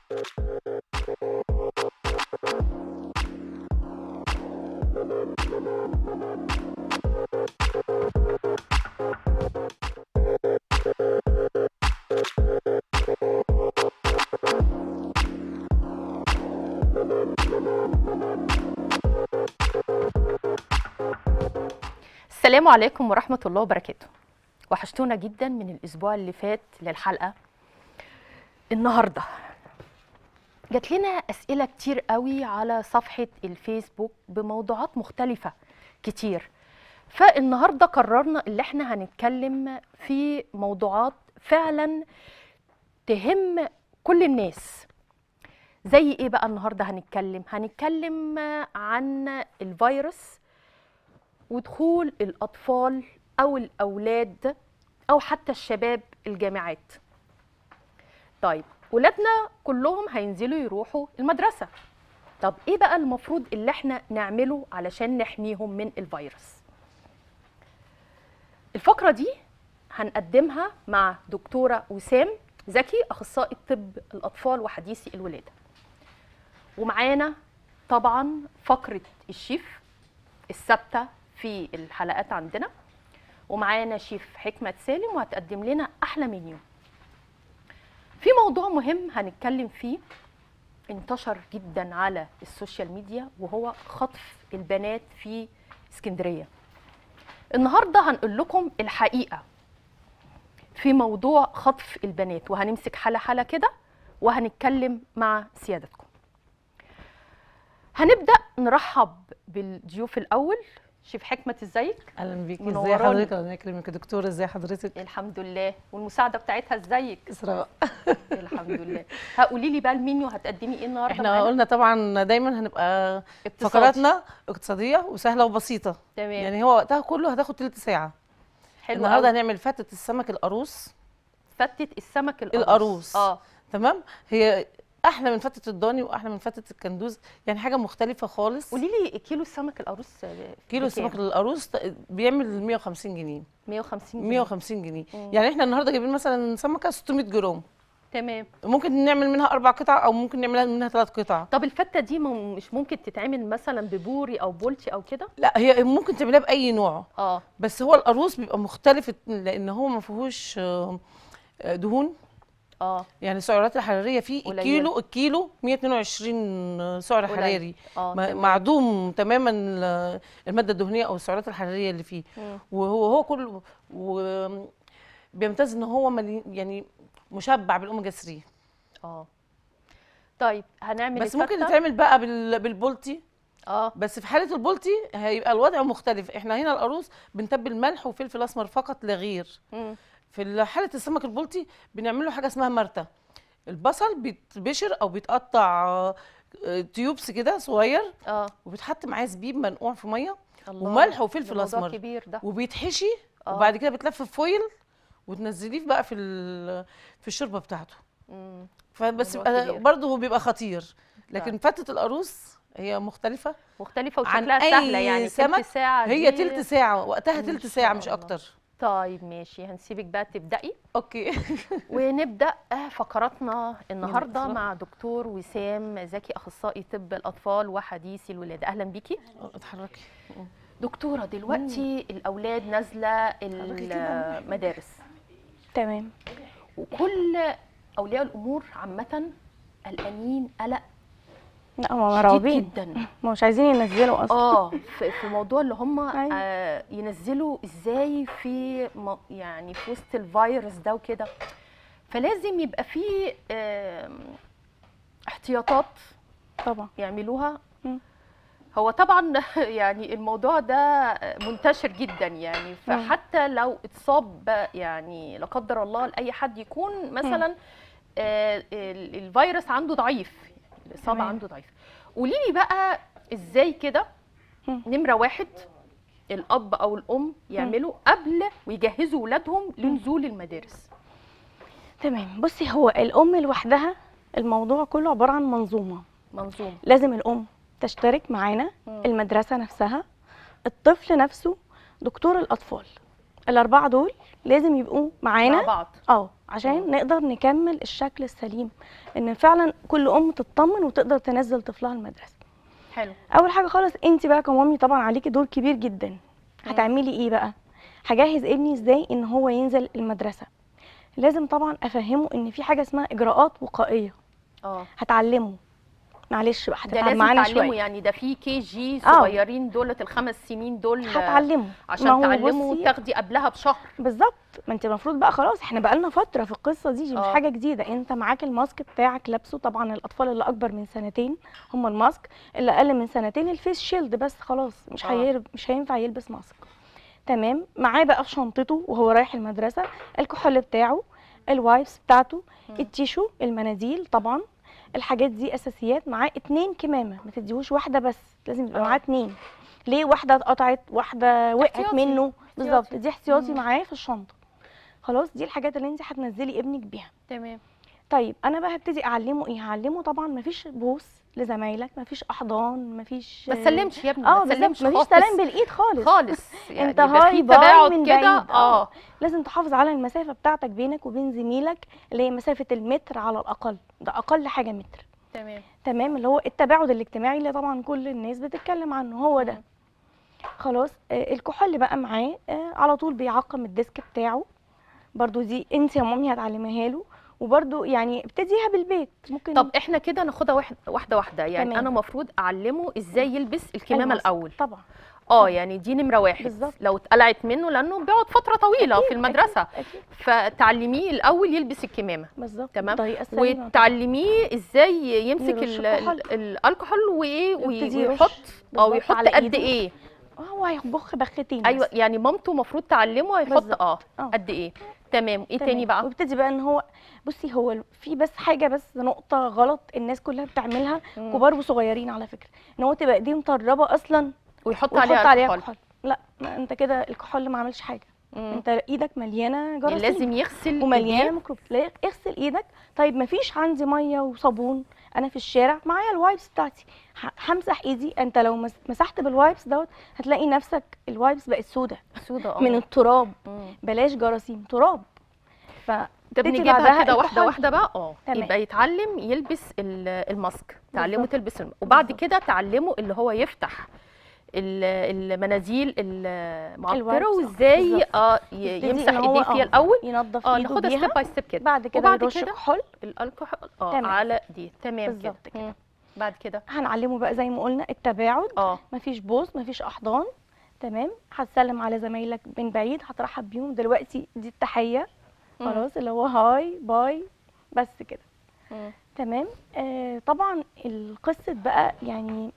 السلام عليكم ورحمة الله وبركاته وحشتونا جدا من الأسبوع اللي فات للحلقة النهاردة جات لنا أسئلة كتير قوي على صفحة الفيسبوك بموضوعات مختلفة كتير فالنهاردة قررنا اللي احنا هنتكلم في موضوعات فعلا تهم كل الناس زي ايه بقى النهارده هنتكلم هنتكلم عن الفيروس ودخول الأطفال أو الأولاد أو حتى الشباب الجامعات طيب ولادنا كلهم هينزلوا يروحوا المدرسة طب إيه بقى المفروض اللي احنا نعمله علشان نحميهم من الفيروس الفقرة دي هنقدمها مع دكتورة وسام زكي أخصائي طب الأطفال وحديثي الولادة ومعانا طبعا فقرة الشيف الثابتة في الحلقات عندنا ومعانا شيف حكمة سالم وهتقدم لنا أحلى منيو في موضوع مهم هنتكلم فيه انتشر جدا على السوشيال ميديا وهو خطف البنات في اسكندرية النهاردة هنقول لكم الحقيقة في موضوع خطف البنات وهنمسك حالة حالة كده وهنتكلم مع سيادتكم هنبدأ نرحب بالضيوف الأول شيف حكمة ازيك؟ اهلا بيكي ازي منوراني. حضرتك الله يكرمك يا دكتور ازي حضرتك الحمد لله والمساعدة بتاعتها ازيك؟ اسراء الحمد لله هقولي لي بقى المنيو هتقدمي ايه النهارده احنا معانا؟ قلنا طبعا دايما هنبقى اقتصادي. فقراتنا اقتصاديه وسهله وبسيطه تمام يعني يعني هو وقتها كله هتاخد تلت ساعه حلو النهارده قوي. هنعمل فتة السمك القاروص فتة السمك القاروص القاروص. اه تمام هي احلى من فتة الضاني واحلى من فتة الكندوز يعني حاجه مختلفه خالص قولي لي كيلو السمك القاروص آه، كيلو بكام؟ السمك القاروص بيعمل 150 جنيه 150 جنيه 150 جنيه مم. يعني احنا النهارده جايبين مثلا سمكه 600 جرام تمام ممكن نعمل منها اربع قطع او ممكن نعملها منها ثلاث قطع طب الفتة دي م- مش ممكن تتعمل مثلا ببوري او بولتي او كده؟ لا هي ممكن تعملها باي نوع اه بس هو القاروص بيبقى مختلف لان هو ما فيهوش آه، آه، دهون اه يعني السعرات الحراريه فيه قليلة. الكيلو الكيلو 122 سعر قليل. حراري اه ما- تمام. معدوم تماما ال- الماده الدهنيه او السعرات الحراريه اللي فيه مم. وهو هو كله و- بيمتاز ان هو ملي يعني مشبع بالاوميجا 3 اه طيب هنعمل بس ممكن الفتة. يتعمل بقى بال- بالبولتي اه بس في حاله البولتي هيبقى الوضع مختلف احنا هنا القاروص بنتبل ملح وفلفل اسمر فقط لا غير مم. في حاله السمك البلطي بنعمل له حاجه اسمها مرته البصل بيتبشر او بيتقطع آه، آه، تيوبس كده صغير اه وبيتحط معاه زبيب منقوع في ميه الله وملح وفلفل ده موضوع أسمر. كبير ده وبيتحشي آه. وبعد كده بيتلف في فويل وتنزليه بقى في ال- في الشوربه بتاعته مم. فبس موضوع يبقى كبير. برضه هو بيبقى خطير لكن طيب. فتة القاروص هي مختلفة مختلفة عن وشكلها أي سهلة يعني سمك تلت ساعة هي دي- تلت ساعة وقتها إن تلت شاء ساعة مش الله. أكتر طيب ماشي هنسيبك بقى تبدأي أوكي ونبدأ فقراتنا النهاردة يلا. مع دكتور وسام زكي أخصائي طب الأطفال وحديثي الولادة أهلا بيكي اتحركي دكتورة دلوقتي الأولاد نازلة كده. المدارس تمام وكل أولياء الأمور عامة قلقانين قلق لا هم شديد مرعوبين جدا ما مش عايزين ينزلوا اصلا اه في في موضوع اللي هم أيوة. آه ينزلوا ازاي في م- يعني في وسط الفيروس ده وكده فلازم يبقى في آم، احتياطات طبعا يعملوها مم. هو طبعا يعني الموضوع ده منتشر جدا يعني فحتى لو اتصاب يعني لا قدر الله لاي حد يكون مثلا آه، ال- الفيروس عنده ضعيف الاصابه تمام. عنده ضعيف قولي لي بقى ازاي كده مم. نمره واحد الاب او الام يعملوا قبل ويجهزوا ولادهم لنزول المدارس تمام بصي هو الام لوحدها الموضوع كله عباره عن منظومه منظومه لازم الام تشترك معانا مم. المدرسه نفسها الطفل نفسه دكتور الاطفال الاربعه دول لازم يبقوا مع معانا بعض اه عشان نقدر نكمل الشكل السليم ان فعلا كل ام تطمن وتقدر تنزل طفلها المدرسه حلو اول حاجه خالص انت بقى كمامي طبعا عليكي دور كبير جدا هتعملي ايه بقى هجهز ابني ازاي ان هو ينزل المدرسه لازم طبعا افهمه ان في حاجه اسمها اجراءات وقائيه اه هتعلمه معلش بقى ده هتتعب لازم معانا تعلمه شويه يعني ده في كي جي آه. صغيرين دولت الخمس سنين دول آه، هتعلمه ما عشان هو تعلمه بصي- تاخدي قبلها بشهر بالظبط ما انت المفروض بقى خلاص احنا بقالنا فتره في القصه دي, دي مش اه. حاجه جديده انت معاك الماسك بتاعك لابسه طبعا الاطفال اللي اكبر من سنتين هم الماسك اللي اقل من سنتين الفيس شيلد بس خلاص مش اه. هير... مش هينفع يلبس ماسك تمام معاه بقى في شنطته وهو رايح المدرسه الكحول بتاعه الوايبس بتاعته التيشو المناديل طبعا الحاجات دي اساسيات معاه اتنين كمامه ما تديهوش واحده بس لازم يبقى اه. معاه اتنين ليه واحده اتقطعت واحده وقعت احتياطي. منه بالظبط احتياطي. دي احتياطي مم. معاه في الشنطه خلاص دي الحاجات اللي انت هتنزلي ابنك بيها تمام طيب انا بقى هبتدي اعلمه ايه هعلمه طبعا مفيش بوس لزمايلك مفيش احضان مفيش ما تسلمش يا ابني اه ما بالظبط تسلمش مفيش خالص سلام بالايد خالص خالص يعني انت يبقى في هاي باي تباعد من كده بعيد اه لازم تحافظ على المسافه بتاعتك بينك وبين زميلك اللي هي مسافه المتر على الاقل ده اقل حاجه متر تمام تمام اللي هو التباعد الاجتماعي اللي طبعا كل الناس بتتكلم عنه هو ده مم. خلاص آه الكحول بقى معاه آه على طول بيعقم الديسك بتاعه برضو دي انت يا مامي هتعلميها له وبرضو يعني ابتديها بالبيت ممكن طب احنا كده ناخدها واحد واحده واحده يعني تمام. انا المفروض اعلمه ازاي يلبس الكمامه الماسك. الاول طبعا اه يعني دي نمره واحد بالظبط. لو اتقلعت منه لانه بيقعد فتره طويله أكيد، في المدرسه أكيد, أكيد. فتعلميه الاول يلبس الكمامه بالظبط تمام بالطريقه السليمه طبعاً. وتعلميه ازاي يمسك يرش ال- الكحول. ال- الكحول وايه وي- يبتدي يرش ويحط اه بالظبط ويحط على قد إيده. ايه هو هيبخ بختين ايوه بس. يعني مامته المفروض تعلمه هيحط بالظبط. اه اه. قد ايه تمام ايه تمام. تاني بقى ويبتدي بقى ان هو بصي هو ال- في بس حاجه بس نقطه غلط الناس كلها بتعملها مم. كبار وصغيرين على فكره ان هو تبقى ايديه مطربه اصلا ويحط ويحط عليها عليها الكحول كحول لا ما انت كده الكحول ما عملش حاجه مم. انت ايدك مليانه يعني جراثيم لازم يغسل ومليانه إيديه. ميكروب لا اغسل ايدك طيب ما فيش عندي ميه وصابون انا في الشارع معايا الوايبس بتاعتي ه- همسح ايدي انت لو مس- مسحت بالوايبس دوت هتلاقي نفسك الوايبس بقت سودة سودا اه من التراب مم. بلاش جراثيم تراب ف ده تبتدي بنجيبها بعدها كده واحده الكحول. واحده بقى اه تمام. يبقى يتعلم يلبس ال- الماسك تعلمه بالظبط. تلبس الم... وبعد بالظبط. كده تعلمه اللي هو يفتح ال- المناديل المعطره الوايبس، آه، وازاي بالظبط. اه ي- يبتدي يمسح إن هو ايديه فيها آه، الاول ينظف اه ايده ناخدها بيها ستيب باي ستيب كده بعد كده وبعد يرش كده كحول الكحول اه تمام. على دي تمام كده بالظبط كده. مم. بعد كده هنعلمه بقى زي ما قلنا التباعد اه مفيش بوس مفيش احضان تمام هتسلم على زمايلك من بعيد هترحب بيهم دلوقتي دي التحيه مم. خلاص اللي هو هاي باي بس كده مم. تمام آه طبعا القصه بقى يعني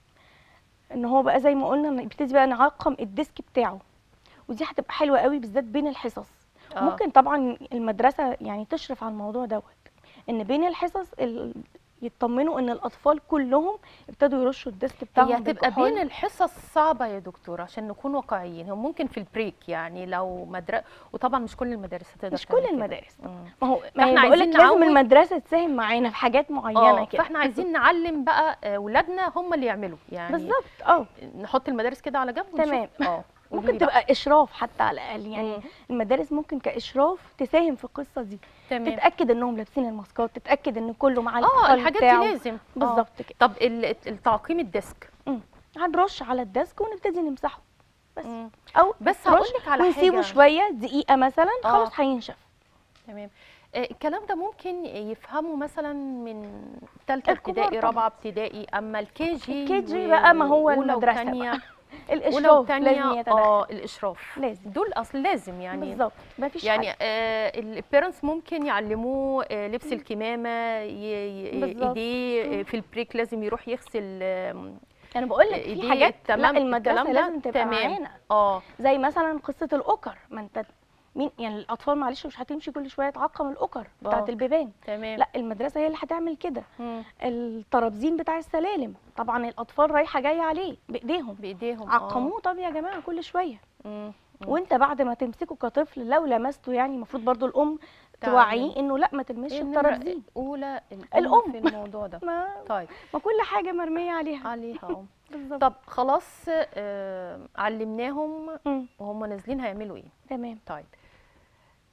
ان هو بقى زي ما قلنا إن يبتدي بقى نعقم الديسك بتاعه ودي هتبقى حلوه قوي بالذات بين الحصص آه. ممكن طبعا المدرسه يعني تشرف على الموضوع دوت ان بين الحصص ال... يطمنوا ان الاطفال كلهم ابتدوا يرشوا الديسك بتاعهم هي هتبقى بالكحول. بين الحصص صعبة يا دكتور عشان نكون واقعيين هو ممكن في البريك يعني لو مدرسة وطبعا مش كل المدارس هتقدر مش تعمل كل كده. المدارس مم. ما هو ما فإحنا هي بقول لك عايزين لازم نعود- المدرسه تساهم معانا في حاجات معينه اه كده فاحنا عايزين نعلم بقى آه، ولادنا هم اللي يعملوا يعني بالظبط اه نحط المدارس كده على جنب ونشوف. تمام. اه قولي ممكن لي بقى. تبقى اشراف حتى على الاقل يعني مم. المدارس ممكن كاشراف تساهم في القصه دي تمام تتاكد انهم لابسين الماسكات تتاكد ان كله معاه اه الكحول الحاجات بتاعه. دي لازم آه. بالظبط كده طب ال- التعقيم الديسك مم. هنرش على الديسك ونبتدي نمسحه بس مم. او بس نرش هقول لك على ونسيبه حاجة. شويه دقيقه مثلا آه. خلاص هينشف تمام آه، الكلام ده ممكن يفهمه مثلا من ثالثه الكبار ابتدائي طبعاً. رابعه ابتدائي اما الكي جي الكي جي بقى ما هو وأولى المدرسة وتانية بقى. اولى الاشراف وتانية لازم يتدخل اه الاشراف لازم. دول اصل لازم يعني بالظبط مفيش يعني حاجة. آه البيرنتس ممكن يعلموه آه لبس الكمامه ي- ي- بالظبط. ايديه آه، في البريك لازم يروح يغسل آم، انا بقول لك في إيديه حاجات لا تمام، المدرسه الكلام ده لازم تبقى تمام. معانا اه زي مثلا قصه الاوكر ما انت مين يعني الاطفال معلش مش هتمشي كل شويه تعقم الاوكر بتاعت آه. البيبان تمام لا المدرسه هي اللي هتعمل كده مم. الترابزين بتاع السلالم طبعا الاطفال رايحه جايه عليه بايديهم بايديهم آه. عقموه طب يا جماعه كل شويه مم. مم. وانت بعد ما تمسكه كطفل لو لمسته يعني المفروض برضو الام تعلم. توعيه انه لا ما تلمسش إيه النمرة الترابزين الاولى الام الأم. في الموضوع ده ما, طيب ما كل حاجه مرميه عليها عليها اه بالظبط طب خلاص آه علمناهم مم. وهم نازلين هيعملوا ايه تمام طيب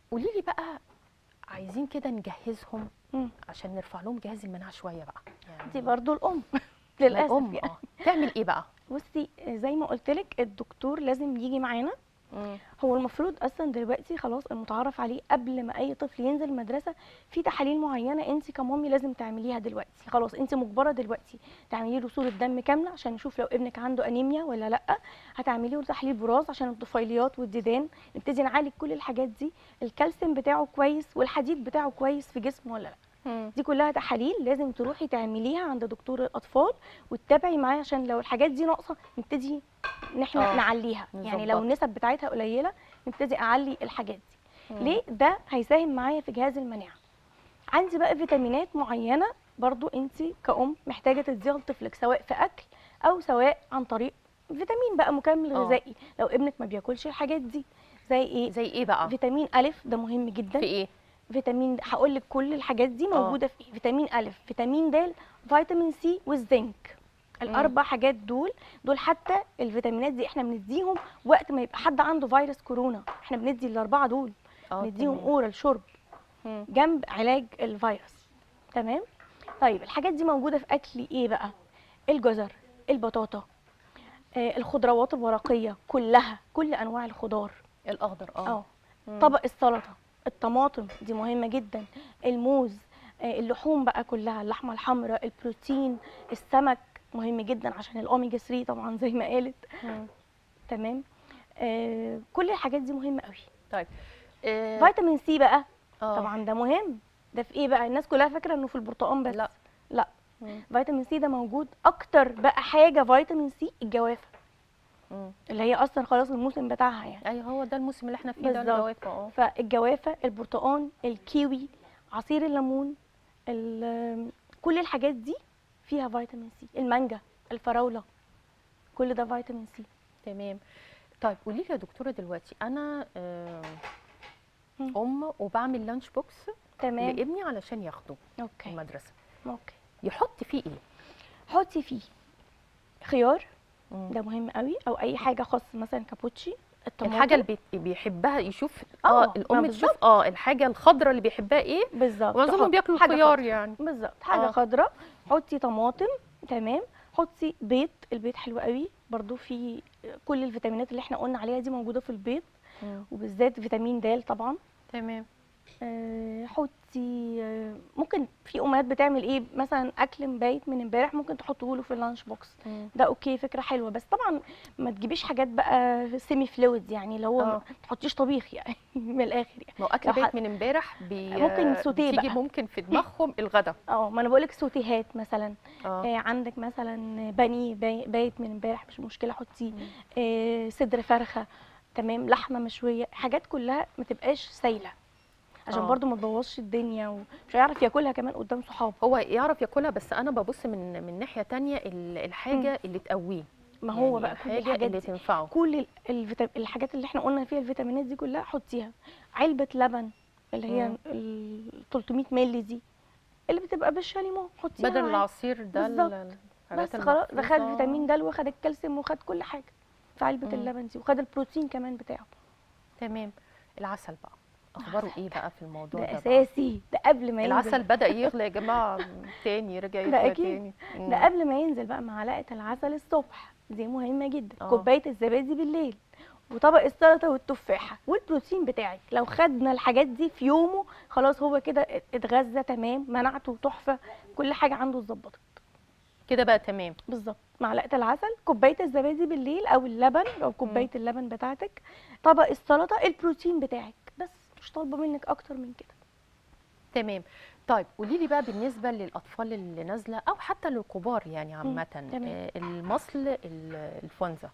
قولي لي بقى عايزين كده نجهزهم مم. عشان نرفع لهم جهاز المناعه شويه بقى يعني دي برضو الام ما للاسف الام يعني. اه تعمل ايه بقى بصي زي ما قلت لك الدكتور لازم يجي معانا هو المفروض اصلا دلوقتي خلاص المتعارف عليه قبل ما اي طفل ينزل المدرسه في تحاليل معينه انت كمامي لازم تعمليها دلوقتي خلاص انت مجبره دلوقتي تعملي له صوره دم كامله عشان نشوف لو ابنك عنده انيميا ولا لا هتعملي له تحليل براز عشان الطفيليات والديدان نبتدي نعالج كل الحاجات دي الكالسيوم بتاعه كويس والحديد بتاعه كويس في جسمه ولا لا مم. دي كلها تحاليل لازم تروحي تعمليها عند دكتور الاطفال وتتابعي معاه عشان لو الحاجات دي ناقصه نبتدي ان احنا آه، نعليها يعني لو نظبطها. النسب بتاعتها قليله نبتدي اعلي الحاجات دي مم. ليه ده هيساهم معايا في جهاز المناعه عندي بقى فيتامينات معينه برضو انت كأم محتاجه تديها لطفلك سواء في اكل او سواء عن طريق فيتامين بقى مكمل آه. غذائي لو ابنك ما بياكلش الحاجات دي زي ايه زي ايه بقى فيتامين الف ده مهم جدا في ايه فيتامين هقول لك كل الحاجات دي آه. موجوده في ايه فيتامين الف فيتامين د فيتامين سي والزنك الاربع حاجات دول دول حتى الفيتامينات دي احنا بنديهم وقت ما يبقى حد عنده فيروس كورونا احنا بندي الاربعه دول اه نديهم تمام. اورال شرب مم. جنب علاج الفيروس تمام طيب الحاجات دي موجوده في اكل ايه بقى الجزر البطاطا آه الخضروات الورقيه كلها كل انواع الخضار الاخضر اه اه مم. طبق السلطه الطماطم دي مهمه جدا الموز آه، اللحوم بقى كلها اللحمه الحمراء البروتين السمك مهم جدا عشان الاوميجا 3 طبعا زي ما قالت مم. تمام آه كل الحاجات دي مهمه قوي طيب آه، فيتامين سي بقى آه. طبعا ده مهم ده في ايه بقى الناس كلها فاكره انه في البرتقال بس لا. لا مم. فيتامين سي ده موجود اكتر بقى حاجه فيتامين سي الجوافه مم. اللي هي اصلا خلاص الموسم بتاعها يعني ايوه هو ده الموسم اللي احنا فيه ده بالظبط. الجوافه اه فالجوافه البرتقال الكيوي عصير الليمون ال- كل الحاجات دي فيها فيتامين سي المانجا الفراوله كل ده فيتامين سي تمام طيب قولي لي يا دكتوره دلوقتي انا آه، مم. ام وبعمل لانش بوكس تمام لابني علشان ياخده اوكي المدرسه اوكي يحط فيه ايه حطي فيه خيار مم. ده مهم قوي او اي حاجه خاص مثلا كابوتشي الطماطم الحاجه اللي بي- بيحبها يشوف آه، اه ما الام تشوف بالظبط. اه الحاجه الخضراء اللي بيحبها ايه بالظبط معظمهم تحط بياكلوا حاجة الخيار خضرا. يعني بالظبط حاجه آه. آه. خضراء حطي طماطم تمام حطي بيض البيض حلو قوي برضو في كل الفيتامينات اللي احنا قلنا عليها دي موجوده في البيض مم. وبالذات فيتامين د طبعا تمام آه، حطي آه، ممكن في امهات بتعمل ايه مثلا اكل مبيت من امبارح ممكن تحطه له في اللانش بوكس مم. ده اوكي فكره حلوه بس طبعا ما تجيبيش حاجات بقى سيمي فلويد يعني اللي هو آه. ما تحطيش طبيخ يعني من الاخر يعني ما هو اكل لو بيت ح- من امبارح بي ممكن سوتيه بتيجي بقى. ممكن في دماغهم الغدا اه ما انا بقولك سوتيهات مثلا اه آه عندك مثلا بانيه باي- بايت من امبارح مش مشكله حطيه آه صدر فرخه تمام لحمه مشويه حاجات كلها ما تبقاش سايله عشان آه. برضو ما تبوظش الدنيا ومش هيعرف ياكلها كمان قدام صحابه هو يعرف ياكلها بس انا ببص من من ناحيه تانية ال- الحاجه اللي تقويه ما هو يعني بقى كل الحاجه الحاجات اللي دي تنفعه كل ال- الفيتا... الحاجات اللي احنا قلنا فيها الفيتامينات دي كلها حطيها علبه لبن اللي هي مم. ال 300 مللي دي اللي بتبقى بالشاليمو حطيها بدل معاها. العصير ده ال- بالظبط. الحاجات بس خلاص ده خد المحفوظة. فيتامين د وخد الكالسيوم وخد كل حاجه في علبه مم. اللبن دي وخد البروتين كمان بتاعه تمام العسل بقى اخباره ايه بقى في الموضوع ده ده بقى؟ اساسي ده قبل ما ينزل العسل بدا يغلى يا جماعه تاني رجع ده يغلى أكيد. تاني مم. ده قبل ما ينزل بقى معلقه العسل الصبح دي مهمه جدا آه. كوبايه الزبادي بالليل وطبق السلطه والتفاحه والبروتين بتاعك لو خدنا الحاجات دي في يومه خلاص هو كده اتغذى تمام مناعته تحفه كل حاجه عنده اتظبطت كده بقى تمام بالظبط معلقه العسل كوبايه الزبادي بالليل او اللبن او كوبايه اللبن بتاعتك طبق السلطه البروتين بتاعك بس مش طالبه منك اكتر من كده تمام طيب قولي لي بقى بالنسبه للاطفال اللي نازله او حتى للكبار يعني عامه تمام. آه، المصل ال- الفونزا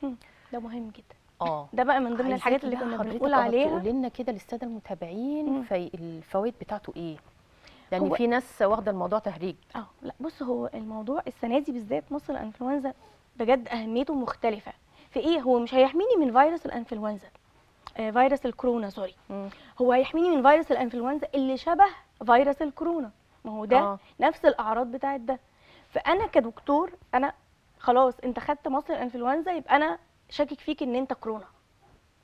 ده مهم جدا اه ده بقى من ضمن عايزاكي الحاجات اللي بقى كنا حضرتك بنقول اه عليها تقولي لنا كده للساده المتابعين مم. في الفوائد بتاعته ايه لان هو- في ناس واخده الموضوع تهريج اه لا بص هو الموضوع السنه دي بالذات مصر الانفلونزا بجد اهميته مختلفه في ايه هو مش هيحميني من فيروس الانفلونزا آه فيروس الكورونا سوري مم. هو هيحميني من فيروس الانفلونزا اللي شبه فيروس الكورونا ما هو ده آه. آه. نفس الاعراض بتاعت ده فانا كدكتور انا خلاص انت خدت مصر الانفلونزا يبقى انا شاكك فيك ان انت كورونا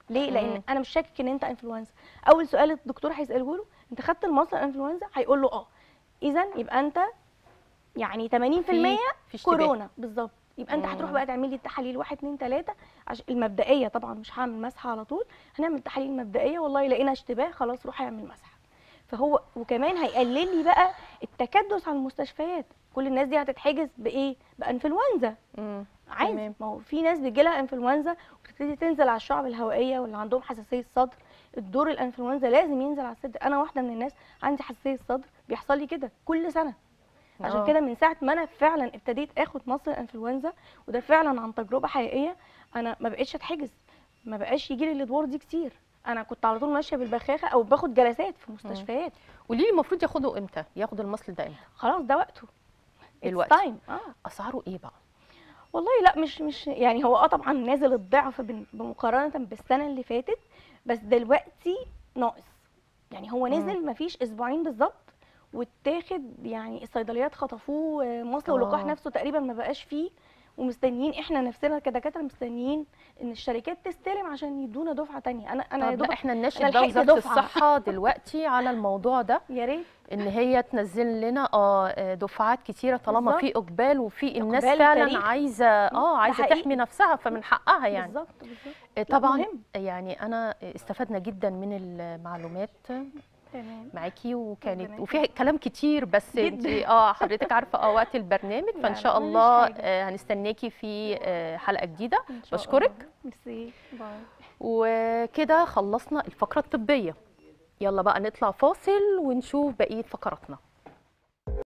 ليه لان مم. انا مش شاكك ان انت انفلونزا اول سؤال الدكتور هيساله له انت خدت المصل انفلونزا هيقول له اه اذا يبقى انت يعني 80% في اشتباه. كورونا بالظبط يبقى انت هتروح مم. بقى تعمل لي التحاليل 1 2 3 عشان المبدئيه طبعا مش هعمل مسحه على طول هنعمل تحاليل مبدئيه والله لقينا اشتباه خلاص روح اعمل مسحه فهو وكمان هيقلل لي بقى التكدس على المستشفيات كل الناس دي هتتحجز بايه بانفلونزا مم. عادي تمام. ما هو في ناس بيجي لها انفلونزا وبتبتدي تنزل على الشعب الهوائيه واللي عندهم حساسيه صدر الدور الانفلونزا لازم ينزل على الصدر انا واحده من الناس عندي حساسيه صدر بيحصل لي كده كل سنه عشان آه. كده من ساعه ما انا فعلا ابتديت اخد مصل الانفلونزا وده فعلا عن تجربه حقيقيه انا ما بقتش اتحجز ما بقاش يجي لي الادوار دي كتير انا كنت على طول ماشيه بالبخاخه او باخد جلسات في مستشفيات قولي لي المفروض ياخده امتى ياخدوا المصل ده امتى خلاص ده وقته It's الوقت. time. اه اسعاره ايه بقى والله لا مش مش يعني هو اه طبعا نازل الضعف بن- بمقارنه بالسنه اللي فاتت بس دلوقتي ناقص يعني هو نزل مفيش اسبوعين بالظبط واتاخد يعني الصيدليات خطفوه آه، مصل واللقاح آه. نفسه تقريبا ما بقاش فيه ومستنيين احنا نفسنا كدكاتره مستنيين ان الشركات تستلم عشان يدونا دفعه تانية انا انا يا طب لا دوب احنا نناشد أنا بقى لحقت وزاره دفعة. الصحه دلوقتي على الموضوع ده يا ريت ان هي تنزل لنا اه دفعات كتيره طالما بالظبط. في اقبال وفي الناس إقبال فعلا تاريخي. عايزه اه عايزه حقيقي. تحمي نفسها فمن حقها يعني بالظبط بالظبط آه، لا، طبعا مهم. يعني انا استفدنا جدا من المعلومات تمام معاكي وكانت ربنا وفيها كلام كتير بس انت جداً. اه حضرتك عارفه اه وقت البرنامج لا، فان لا، شاء مفيش الله حاجة. آه، هنستناكي في آه، حلقه جديده إن شاء بشكرك. الله. ميرسي باي وكده خلصنا الفقره الطبيه يلا بقى نطلع فاصل ونشوف بقيه فقراتنا